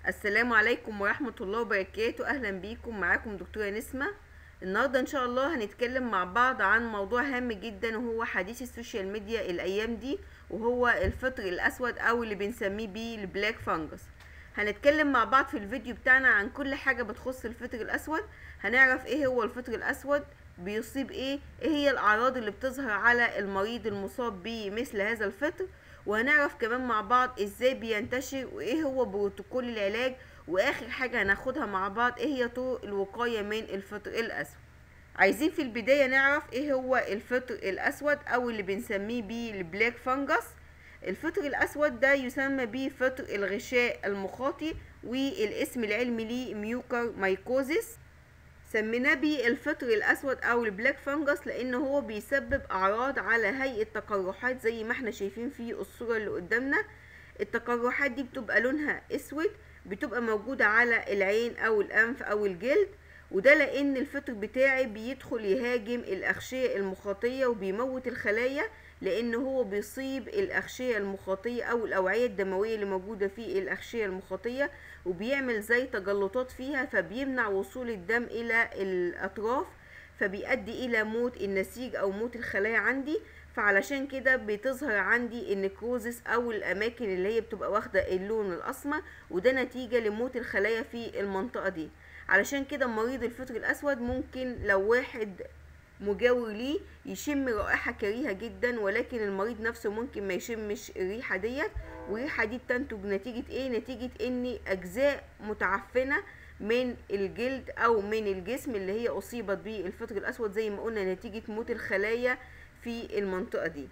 السلام عليكم ورحمة الله وبركاته أهلا بيكم معاكم دكتورة نسمة النهاردة إن شاء الله هنتكلم مع بعض عن موضوع هام جدا وهو حديث السوشيال ميديا الأيام دي وهو الفطر الأسود أو اللي بنسميه بيه البلاك فانجس هنتكلم مع بعض في الفيديو بتاعنا عن كل حاجة بتخص الفطر الأسود هنعرف ايه هو الفطر الأسود بيصيب ايه ايه هي الأعراض اللي بتظهر على المريض المصاب بمثل هذا الفطر وهنعرف كمان مع بعض ازاي بينتشر وايه هو بروتوكول العلاج واخر حاجة هناخدها مع بعض ايه هي طرق الوقاية من الفطر الاسود عايزين في البداية نعرف ايه هو الفطر الاسود او اللي بنسميه بيه البلاك فانجس الفطر الاسود ده يسمى بيه فطر الغشاء المخاطي والاسم العلمي ليه ميوكر مايكوزيس سميناه بيه الفطر الاسود او البلاك فانجس لان هو بيسبب اعراض على هيئه تقرحات زي ما احنا شايفين في الصوره اللي قدامنا التقرحات دي بتبقى لونها اسود بتبقى موجوده على العين او الانف او الجلد وده لان الفطر بتاعي بيدخل يهاجم الاغشيه المخاطيه وبيموت الخلايا لان هو بيصيب الاغشيه المخاطيه او الاوعيه الدمويه اللي موجوده في الاغشيه المخاطيه وبيعمل زي تجلطات فيها فبيمنع وصول الدم الى الاطراف فبيؤدي الى موت النسيج او موت الخلايا عندي فعلشان كده بتظهر عندي النكروزس او الاماكن اللي هي بتبقى واخده اللون الاسمر وده نتيجه لموت الخلايا في المنطقه دي علشان كده مريض الفطر الاسود ممكن لو واحد مجاور ليه يشم رائحة كريهة جدا ولكن المريض نفسه ممكن ما يشمش الريحة ديت والريحة دي بتنتج نتيجة ايه نتيجة ان اجزاء متعفنة من الجلد او من الجسم اللي هي اصيبت بالفطر الاسود زي ما قلنا نتيجة موت الخلايا في المنطقة دي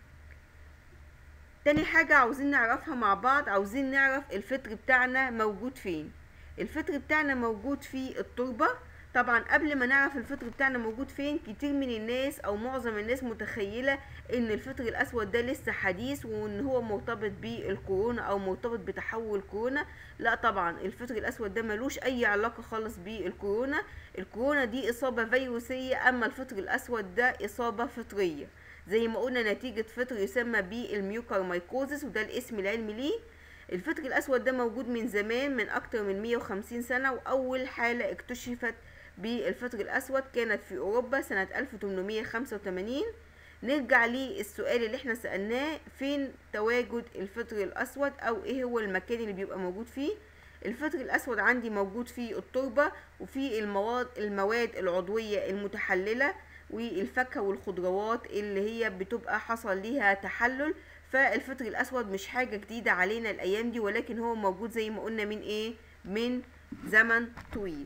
تاني حاجة عاوزين نعرفها مع بعض عاوزين نعرف الفطر بتاعنا موجود فين الفطر بتاعنا موجود في التربة طبعا قبل ما نعرف الفطر بتاعنا موجود فين كتير من الناس او معظم الناس متخيلة ان الفطر الاسود ده لسه حديث وان هو مرتبط بالكورونا او مرتبط بتحول كورونا لا طبعا الفطر الاسود ده ملوش اي علاقة خالص بالكورونا الكورونا دي اصابة فيروسية اما الفطر الاسود ده اصابة فطرية زي ما قلنا نتيجة فطر يسمى بالميوكر مايكوزيس وده الاسم العلمي ليه الفطر الاسود ده موجود من زمان من اكتر من 150 سنة واول حالة اكتشفت بالفطر الأسود كانت في أوروبا سنة 1885 نرجع للسؤال اللي احنا سألناه فين تواجد الفطر الأسود أو ايه هو المكان اللي بيبقى موجود فيه الفطر الأسود عندي موجود في التربة وفي المواد المواد العضوية المتحللة والفاكهة والخضروات اللي هي بتبقى حصل ليها تحلل فالفطر الأسود مش حاجة جديدة علينا الأيام دي ولكن هو موجود زي ما قلنا من ايه من زمن طويل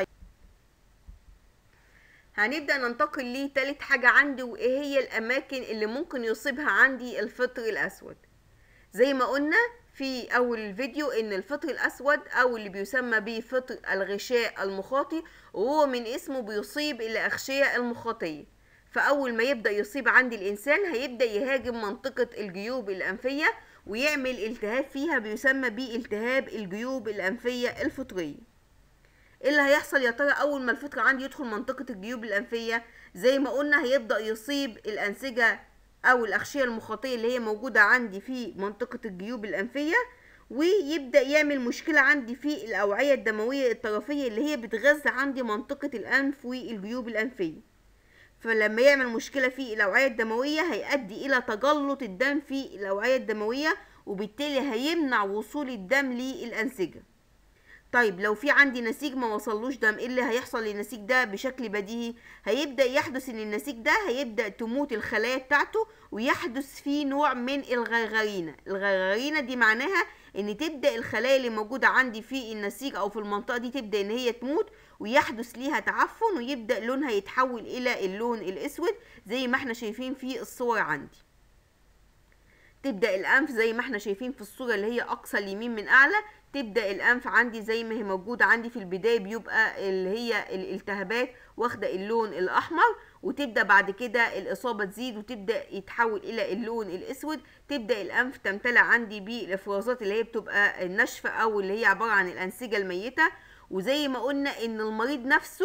هنبدأ ننتقل لتالت حاجة عندي وايه هي الأماكن اللي ممكن يصيبها عندي الفطر الأسود زي ما قلنا في أول الفيديو إن الفطر الأسود أو اللي بيسمى به فطر الغشاء المخاطي وهو من اسمه بيصيب الأغشية المخاطية فأول ما يبدأ يصيب عندي الإنسان هيبدأ يهاجم منطقة الجيوب الأنفية ويعمل التهاب فيها بيسمى بالتهاب الجيوب الأنفية الفطرية ايه اللي هيحصل يا ترى اول ما الفطر عندي يدخل منطقه الجيوب الانفيه زي ما قلنا هيبدا يصيب الانسجه او الاغشيه المخاطيه اللي هي موجوده عندي في منطقه الجيوب الانفيه ويبدا يعمل مشكله عندي في الاوعيه الدمويه الطرفيه اللي هي بتغذى عندي منطقه الانف والجيوب الانفيه فلما يعمل مشكله في الاوعيه الدمويه هيؤدي الى تجلط الدم في الاوعيه الدمويه وبالتالي هيمنع وصول الدم للانسجه طيب لو في عندي نسيج ما وصلوش دم ايه اللي هيحصل للنسيج ده بشكل بديهي هيبدا يحدث ان النسيج ده هيبدا تموت الخلايا بتاعته ويحدث فيه نوع من الغرغرينه الغرغرينه دي معناها ان تبدا الخلايا اللي موجوده عندي في النسيج او في المنطقه دي تبدا ان هي تموت ويحدث ليها تعفن ويبدا لونها يتحول الى اللون الاسود زي ما احنا شايفين في الصور عندي تبدا الانف زي ما احنا شايفين في الصوره اللي هي اقصى اليمين من اعلى تبدا الانف عندي زي ما هي موجوده عندي في البدايه بيبقى اللي هي الالتهابات واخده اللون الاحمر وتبدا بعد كده الاصابه تزيد وتبدا يتحول الى اللون الاسود تبدا الانف تمتلئ عندي بالافرازات اللي هي بتبقى الناشفه او اللي هي عباره عن الانسجه الميته وزي ما قلنا ان المريض نفسه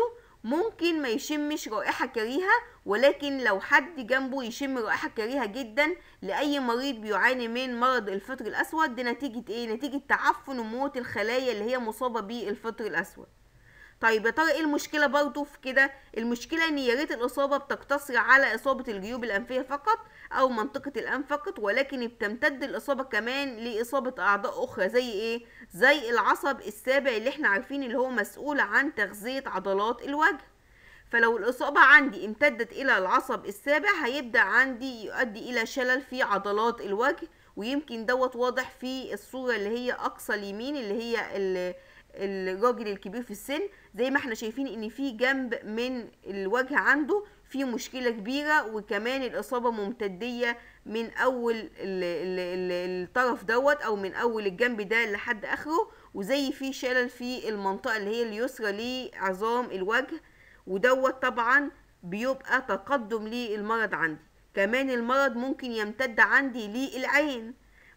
ممكن ما يشمش رائحة كريهة ولكن لو حد جنبه يشم رائحة كريهة جدا لأي مريض بيعاني من مرض الفطر الأسود ده نتيجة إيه؟ نتيجة تعفن وموت الخلايا اللي هي مصابة بالفطر الأسود طيب يا ترى ايه المشكله برضه في كده المشكله ان يا ريت الاصابه بتقتصر على اصابه الجيوب الانفيه فقط او منطقه الانف فقط ولكن بتمتد الاصابه كمان لاصابه اعضاء اخرى زي ايه زي العصب السابع اللي احنا عارفين اللي هو مسؤول عن تغذيه عضلات الوجه فلو الإصابة عندي امتدت إلى العصب السابع هيبدأ عندي يؤدي إلى شلل في عضلات الوجه ويمكن دوت واضح في الصورة اللي هي أقصى اليمين اللي هي اللي الراجل الكبير في السن زي ما احنا شايفين ان في جنب من الوجه عنده في مشكلة كبيرة وكمان الإصابة ممتدية من أول ال ال ال الطرف دوت أو من أول الجنب ده لحد آخره وزي في شلل في المنطقة اللي هي اليسرى لعظام الوجه ودوت طبعا بيبقى تقدم للمرض عندي كمان المرض ممكن يمتد عندي للعين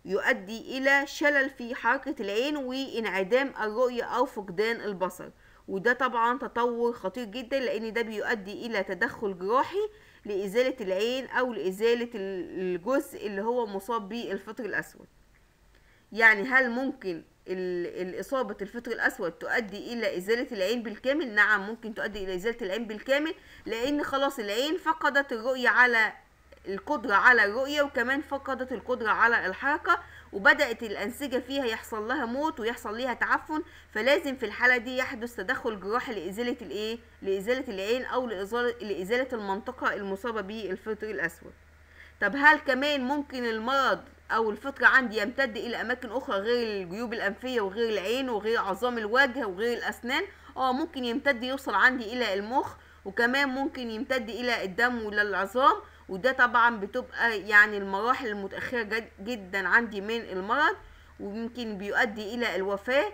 يؤدي إلى شلل في حركة العين وانعدام الرؤية أو فقدان البصر وده طبعا تطور خطير جدا لأن ده بيؤدي إلى تدخل جراحي لإزالة العين أو لإزالة الجزء اللي هو مصاب بالفطر الأسود يعني هل ممكن الإصابة الفطر الأسود تؤدي إلى إزالة العين بالكامل؟ نعم ممكن تؤدي إلى إزالة العين بالكامل لأن خلاص العين فقدت الرؤية على القدرة على الرؤية وكمان فقدت القدرة على الحركة وبدأت الأنسجة فيها يحصل لها موت ويحصل ليها تعفن فلازم في الحالة دي يحدث تدخل جراحي لإزالة الإيه؟ لإزالة العين أو لإزالة, لإزالة المنطقة المصابة بالفطر الأسود. طب هل كمان ممكن المرض أو الفطر عندي يمتد إلى أماكن أخرى غير الجيوب الأنفية وغير العين وغير عظام الوجه وغير الأسنان؟ اه ممكن يمتد يوصل عندي إلى المخ وكمان ممكن يمتد إلى الدم وللعظام وده طبعا بتبقى يعني المراحل المتأخرة جدا عندي من المرض ويمكن بيؤدي إلى الوفاة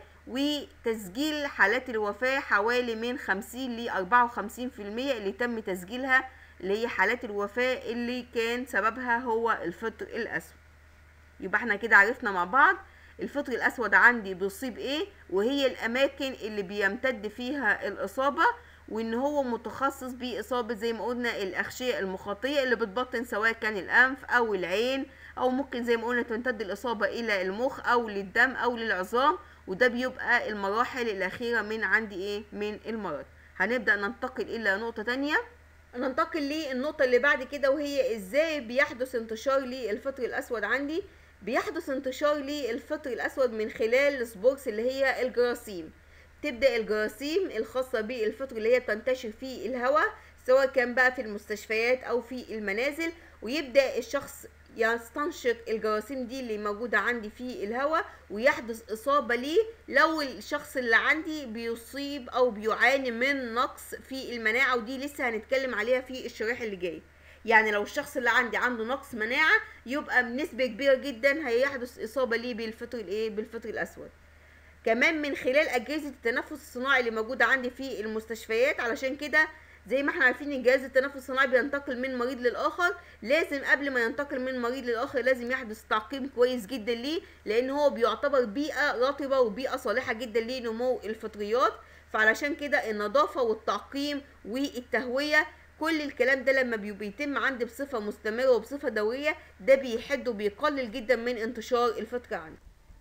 وتسجيل حالات الوفاة حوالي من 50 ل 54% اللي تم تسجيلها اللي هي حالات الوفاة اللي كان سببها هو الفطر الأسود يبقى احنا كده عرفنا مع بعض الفطر الأسود عندي بيصيب ايه وهي الأماكن اللي بيمتد فيها الإصابة وان هو متخصص باصابه زي ما قلنا الاغشيه المخاطيه اللي بتبطن سواء كان الانف او العين او ممكن زي ما قلنا تمتد الاصابه الى المخ او للدم او للعظام وده بيبقى المراحل الاخيره من عندي ايه من المرض هنبدا ننتقل الى نقطه تانية ننتقل للنقطة اللي بعد كده وهي ازاي بيحدث انتشار للفطر الاسود عندي بيحدث انتشار للفطر الاسود من خلال السبورس اللي هي الجراثيم تبدأ الجراثيم الخاصة بالفطر اللي هي بتنتشر في الهواء سواء كان بقى في المستشفيات أو في المنازل ويبدأ الشخص يستنشق الجراثيم دي اللي موجودة عندي في الهواء ويحدث إصابة ليه لو الشخص اللي عندي بيصيب أو بيعاني من نقص في المناعة ودي لسه هنتكلم عليها في الشريح اللي جاي يعني لو الشخص اللي عندي عنده نقص مناعة يبقى بنسبة كبيرة جدا هيحدث إصابة ليه بالفطر الإيه بالفطر الأسود كمان من خلال اجهزه التنفس الصناعي اللي موجوده عندي في المستشفيات علشان كده زي ما احنا عارفين ان جهاز التنفس الصناعي بينتقل من مريض للاخر لازم قبل ما ينتقل من مريض للاخر لازم يحدث تعقيم كويس جدا ليه لان هو بيعتبر بيئه رطبه وبيئه صالحه جدا لنمو الفطريات فعلشان كده النظافه والتعقيم والتهويه كل الكلام ده لما بيتم عندي بصفه مستمره وبصفه دوريه ده بيحد وبيقلل جدا من انتشار الفطر عندي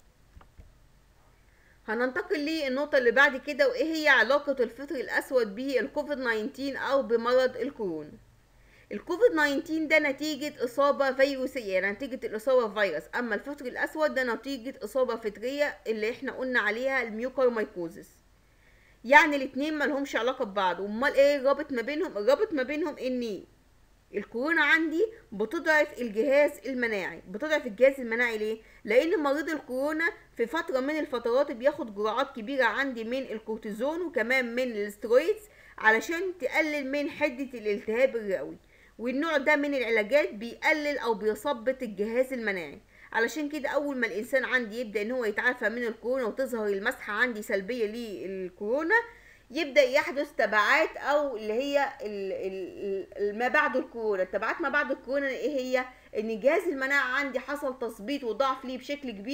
هننتقل للنقطة اللي بعد كده وإيه هي علاقة الفطر الأسود بالكوفيد 19 أو بمرض الكورونا الكوفيد 19 ده نتيجة إصابة فيروسية يعني نتيجة الإصابة بفيروس أما الفطر الأسود ده نتيجة إصابة فطرية اللي إحنا قلنا عليها الميوكارمايكوزس يعني الاتنين ملهمش علاقة ببعض أمال إيه الرابط ما بينهم الرابط ما بينهم إن الكورونا عندي بتضعف الجهاز المناعي بتضعف الجهاز المناعي ليه لان مريض الكورونا في فتره من الفترات بياخد جرعات كبيره عندي من الكورتيزون وكمان من الاسترويدز علشان تقلل من حده الالتهاب الرئوي والنوع ده من العلاجات بيقلل او بيثبط الجهاز المناعي علشان كده اول ما الانسان عندي يبدا ان هو يتعافى من الكورونا وتظهر المسحه عندي سلبيه للكورونا يبدا يحدث تبعات او اللي هي ما بعد الكورونا التبعات ما بعد الكورونا ايه هي ان جهاز المناعه عندي حصل تثبيط وضعف ليه بشكل كبير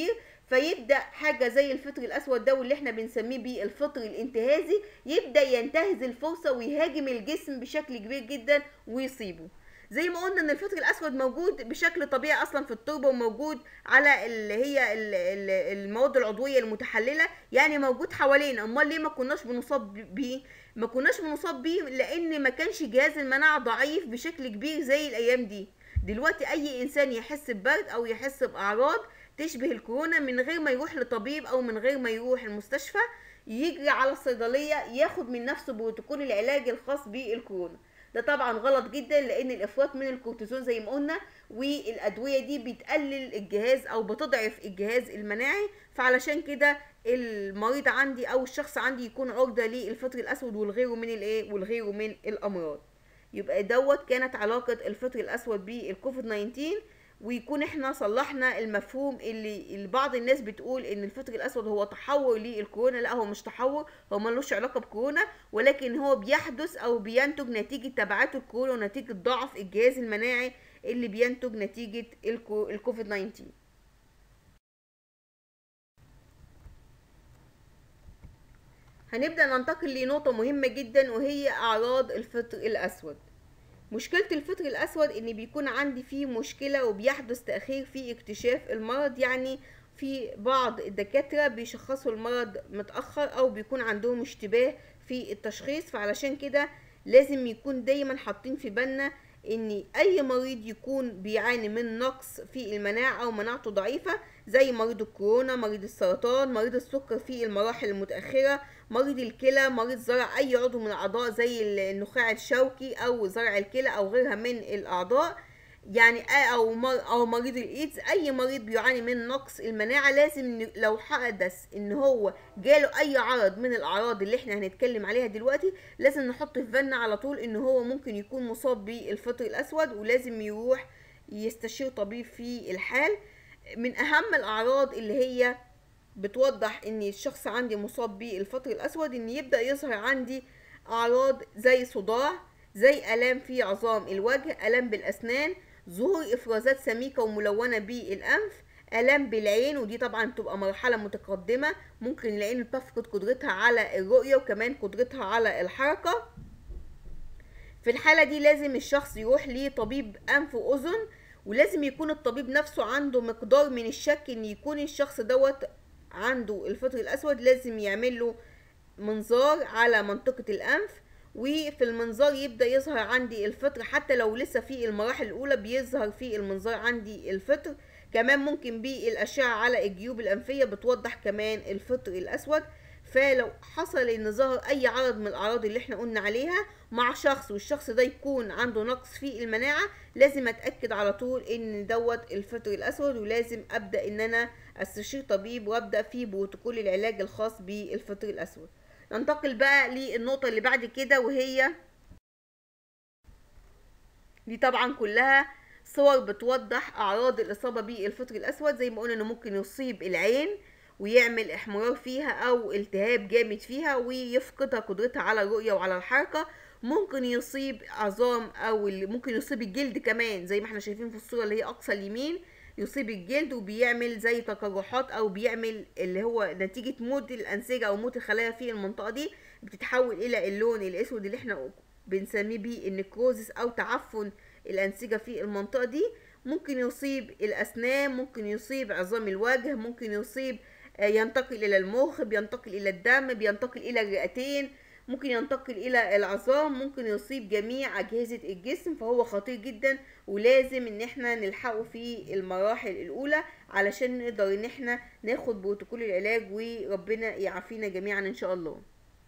فيبدا حاجه زي الفطر الاسود ده واللي احنا بنسميه بيه الفطر الانتهازي يبدا ينتهز الفرصه ويهاجم الجسم بشكل كبير جدا ويصيبه زي ما قلنا ان الفطر الاسود موجود بشكل طبيعي اصلا في التربه وموجود على اللي هي ال- ال- المواد العضويه المتحلله يعني موجود حوالينا امال ليه ما كناش بنصاب بيه ما كناش بنصاب بيه لان ما كانش جهاز المناعه ضعيف بشكل كبير زي الايام دي دلوقتي اي انسان يحس ببرد او يحس باعراض تشبه الكورونا من غير ما يروح لطبيب او من غير ما يروح المستشفى يجري على الصيدليه ياخد من نفسه بروتوكول العلاج الخاص بالكورونا ده طبعا غلط جدا لان الافراط من الكورتيزون زي ما قلنا والادويه دي بتقلل الجهاز او بتضعف الجهاز المناعي فعلشان كده المريض عندي او الشخص عندي يكون عرضه للفطر الاسود والغيره من الايه والغيره من الامراض يبقى دوت كانت علاقه الفطر الاسود بالكوفيد 19 ويكون احنا صلحنا المفهوم اللي اللي بعض الناس بتقول ان الفطر الاسود هو تحور للكورونا لا هو مش تحور هو ملوش علاقه بكورونا ولكن هو بيحدث او بينتج نتيجه تبعات الكورونا ونتيجه ضعف الجهاز المناعي اللي بينتج نتيجه الكو- الكوفيد 19 هنبدأ ننتقل لنقطة مهمة جدا وهي أعراض الفطر الأسود مشكلة الفطر الأسود إن بيكون عندي فيه مشكلة وبيحدث تأخير في اكتشاف المرض يعني في بعض الدكاترة بيشخصوا المرض متأخر أو بيكون عندهم اشتباه في التشخيص فعلشان كده لازم يكون دايما حاطين في بالنا ان اي مريض يكون بيعاني من نقص في المناعة او مناعته ضعيفة زي مريض الكورونا مريض السرطان مريض السكر في المراحل المتأخرة مريض الكلى مريض زرع اي عضو من الاعضاء زي النخاع الشوكي او زرع الكلى او غيرها من الاعضاء يعني آه او مر او مريض الايدز اي مريض بيعاني من نقص المناعه لازم ن- لو حدث ان هو جاله اي عرض من الاعراض اللي احنا هنتكلم عليها دلوقتي لازم نحط في بالنا على طول ان هو ممكن يكون مصاب بالفطر الاسود ولازم يروح يستشير طبيب في الحال من اهم الاعراض اللي هي بتوضح ان الشخص عندي مصاب بالفطر الاسود ان يبدا يظهر عندي اعراض زي صداع زي الام في عظام الوجه الام بالاسنان ظهور افرازات سميكه وملونه بالانف الام بالعين ودي طبعا بتبقى مرحله متقدمه ممكن العين تفقد قدرتها على الرؤيه وكمان قدرتها على الحركه في الحالة دي لازم الشخص يروح لطبيب أنف وأذن ولازم يكون الطبيب نفسه عنده مقدار من الشك إن يكون الشخص دوت عنده الفطر الأسود لازم يعمل له منظار على منطقة الأنف وفي المنظار يبدأ يظهر عندي الفطر حتى لو لسه في المراحل الأولى بيظهر في المنظار عندي الفطر كمان ممكن بالأشعة على الجيوب الأنفية بتوضح كمان الفطر الأسود فلو حصل ان ظهر اي عرض من الاعراض اللي احنا قلنا عليها مع شخص والشخص ده يكون عنده نقص في المناعه لازم اتاكد على طول ان دوت الفطر الاسود ولازم ابدا ان انا استشير طبيب وابدا في بروتوكول العلاج الخاص بالفطر الاسود ننتقل بقى للنقطه اللي بعد كده وهي دي طبعا كلها صور بتوضح اعراض الاصابه بالفطر الاسود زي ما قلنا انه ممكن يصيب العين ويعمل احمرار فيها او التهاب جامد فيها ويفقدها قدرتها على الرؤيه وعلى الحركه ممكن يصيب عظام او ال- ممكن يصيب الجلد كمان زي ما احنا شايفين في الصوره اللي هي اقصى اليمين يصيب الجلد وبيعمل زي تقرحات او بيعمل اللي هو نتيجه موت الانسجه او موت الخلايا في المنطقه دي بتتحول الى اللون الاسود اللي احنا بنسميه بيه النكروزس او تعفن الانسجه في المنطقه دي ممكن يصيب الاسنان ممكن يصيب عظام الوجه ممكن يصيب آه، ينتقل الى المخ بينتقل الى الدم بينتقل الى الرئتين ممكن ينتقل الى العظام ممكن يصيب جميع اجهزه الجسم فهو خطير جدا ولازم ان احنا نلحقه في المراحل الاولى علشان نقدر ان احنا ناخد بروتوكول العلاج وربنا يعافينا جميعا ان شاء الله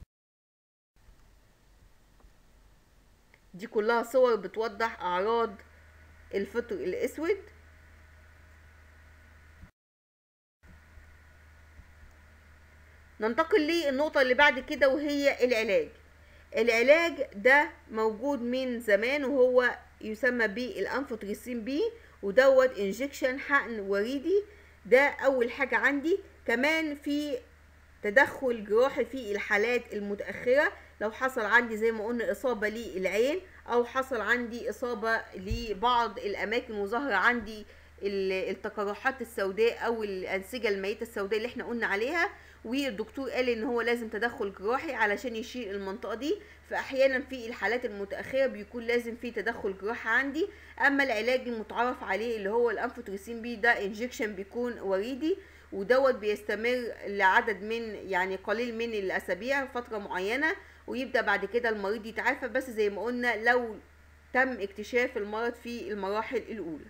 دي كلها صور بتوضح اعراض الفطر الاسود ننتقل للنقطة اللي بعد كده وهي العلاج العلاج ده موجود من زمان وهو يسمى بالانفوتريسين بي ودوت انجكشن حقن وريدي ده اول حاجة عندي كمان في تدخل جراحي في الحالات المتأخرة لو حصل عندي زي ما قلنا إصابة للعين أو حصل عندي إصابة لبعض الأماكن وظهر عندي التقرحات السوداء او الانسجه الميته السوداء اللي احنا قلنا عليها والدكتور قال ان هو لازم تدخل جراحي علشان يشيل المنطقه دي فاحيانا في الحالات المتاخره بيكون لازم في تدخل جراحي عندي اما العلاج المتعارف عليه اللي هو الانفوتريسين بي ده انجكشن بيكون وريدي ودوت بيستمر لعدد من يعني قليل من الاسابيع فتره معينه ويبدا بعد كده المريض يتعافى بس زي ما قلنا لو تم اكتشاف المرض في المراحل الاولى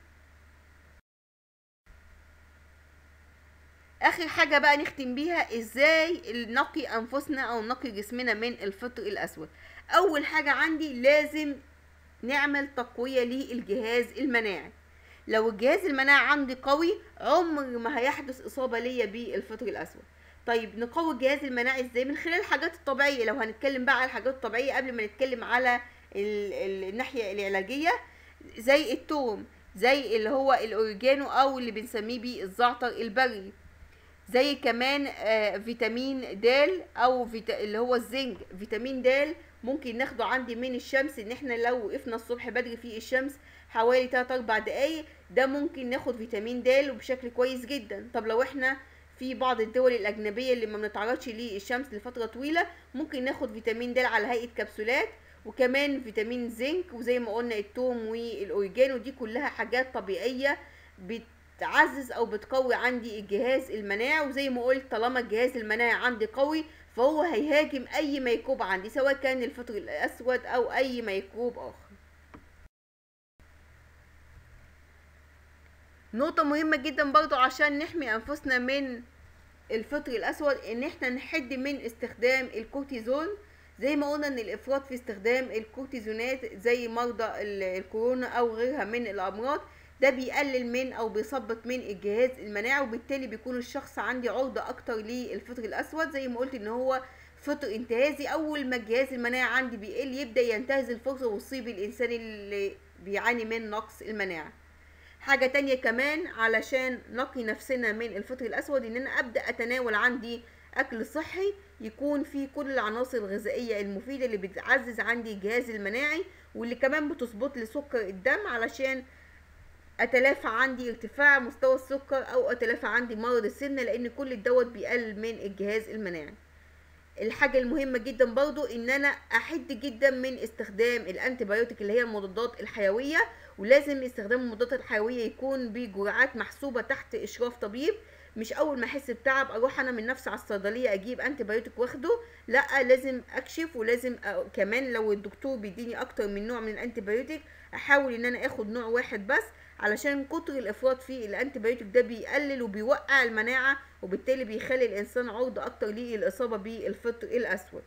اخر حاجه بقى نختم بيها ازاي نقي انفسنا او نقي جسمنا من الفطر الاسود اول حاجه عندي لازم نعمل تقويه للجهاز المناعي لو الجهاز المناعي عندي قوي عمر ما هيحدث اصابه ليا بالفطر الاسود طيب نقوي الجهاز المناعي ازاي من خلال الحاجات الطبيعيه لو هنتكلم بقى على الحاجات الطبيعيه قبل ما نتكلم على الناحيه العلاجيه زي التوم زي اللي هو الاوريجانو او اللي بنسميه بيه الزعتر البري زي كمان آه فيتامين د او فيتا اللي هو الزنك فيتامين د ممكن ناخده عندي من الشمس ان احنا لو وقفنا الصبح بدري في الشمس حوالي 3 4 دقايق ده ممكن ناخد فيتامين د وبشكل كويس جدا طب لو احنا في بعض الدول الاجنبيه اللي ما بنتعرضش للشمس لفتره طويله ممكن ناخد فيتامين د على هيئه كبسولات وكمان فيتامين زنك وزي ما قلنا التوم والاوريجانو دي كلها حاجات طبيعيه بتعزز او بتقوي عندي الجهاز المناعي وزي ما قلت طالما الجهاز المناعي عندي قوي فهو هيهاجم اي ميكروب عندي سواء كان الفطر الاسود او اي ميكروب اخر نقطة مهمة جدا برضو عشان نحمي انفسنا من الفطر الاسود ان احنا نحد من استخدام الكورتيزون زي ما قلنا ان الافراط في استخدام الكورتيزونات زي مرضى الكورونا او غيرها من الامراض ده بيقلل من او بيثبط من الجهاز المناعي وبالتالي بيكون الشخص عندي عرضة اكتر للفطر الاسود زي ما قلت ان هو فطر انتهازي اول ما الجهاز المناعي عندي بيقل يبدا ينتهز الفرصه ويصيب الانسان اللي بيعاني من نقص المناعه حاجه تانية كمان علشان نقي نفسنا من الفطر الاسود ان انا ابدا اتناول عندي اكل صحي يكون فيه كل العناصر الغذائيه المفيده اللي بتعزز عندي الجهاز المناعي واللي كمان بتظبط لي سكر الدم علشان اتلافى عندي ارتفاع مستوى السكر او اتلافى عندي مرض السمنه لان كل الدوت بيقلل من الجهاز المناعي الحاجة المهمة جدا برضو ان انا احد جدا من استخدام الانتيبيوتيك اللي هي المضادات الحيوية ولازم استخدام المضادات الحيوية يكون بجرعات محسوبة تحت اشراف طبيب مش اول ما احس بتعب اروح انا من نفسي على الصيدليه اجيب انتي بايوتيك واخده لا لازم اكشف ولازم كمان لو الدكتور بيديني اكتر من نوع من الانتي بايوتيك احاول ان انا اخد نوع واحد بس علشان كتر الافراط في الانتي بايوتيك ده بيقلل وبيوقع المناعه وبالتالي بيخلي الانسان عرضه اكتر للاصابه بالفطر الاسود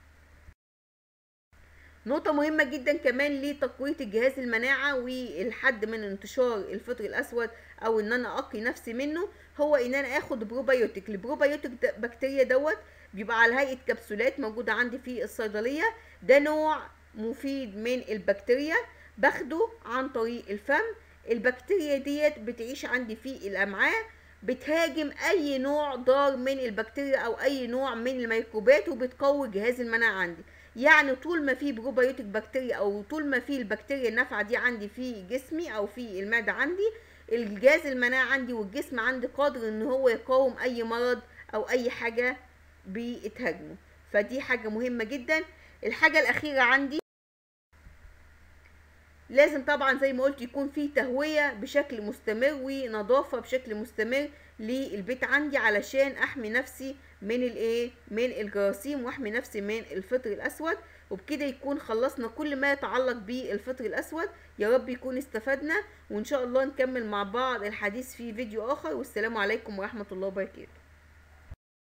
نقطة مهمة جدا كمان لتقوية الجهاز المناعة والحد من انتشار الفطر الأسود أو إن أنا أقي نفسي منه هو إن أنا آخد بروبايوتيك البروبايوتيك ده بكتيريا دوت بيبقى على هيئة كبسولات موجودة عندي في الصيدلية ده نوع مفيد من البكتيريا باخده عن طريق الفم البكتيريا ديت بتعيش عندي في الأمعاء بتهاجم اي نوع ضار من البكتيريا او اي نوع من الميكروبات وبتقوي جهاز المناعه عندي يعني طول ما في بروبايوتيك بكتيريا او طول ما في البكتيريا النافعه دي عندي في جسمي او في المعده عندي الجهاز المناعه عندي والجسم عندي قادر ان هو يقاوم اي مرض او اي حاجه بتهاجمه فدي حاجه مهمه جدا الحاجه الاخيره عندي لازم طبعا زي ما قلت يكون في تهوية بشكل مستمر ونظافة بشكل مستمر للبيت عندي علشان احمي نفسي من الايه من الجراثيم واحمي نفسي من الفطر الاسود وبكده يكون خلصنا كل ما يتعلق بالفطر الاسود يا رب يكون استفدنا وان شاء الله نكمل مع بعض الحديث في فيديو اخر والسلام عليكم ورحمة الله وبركاته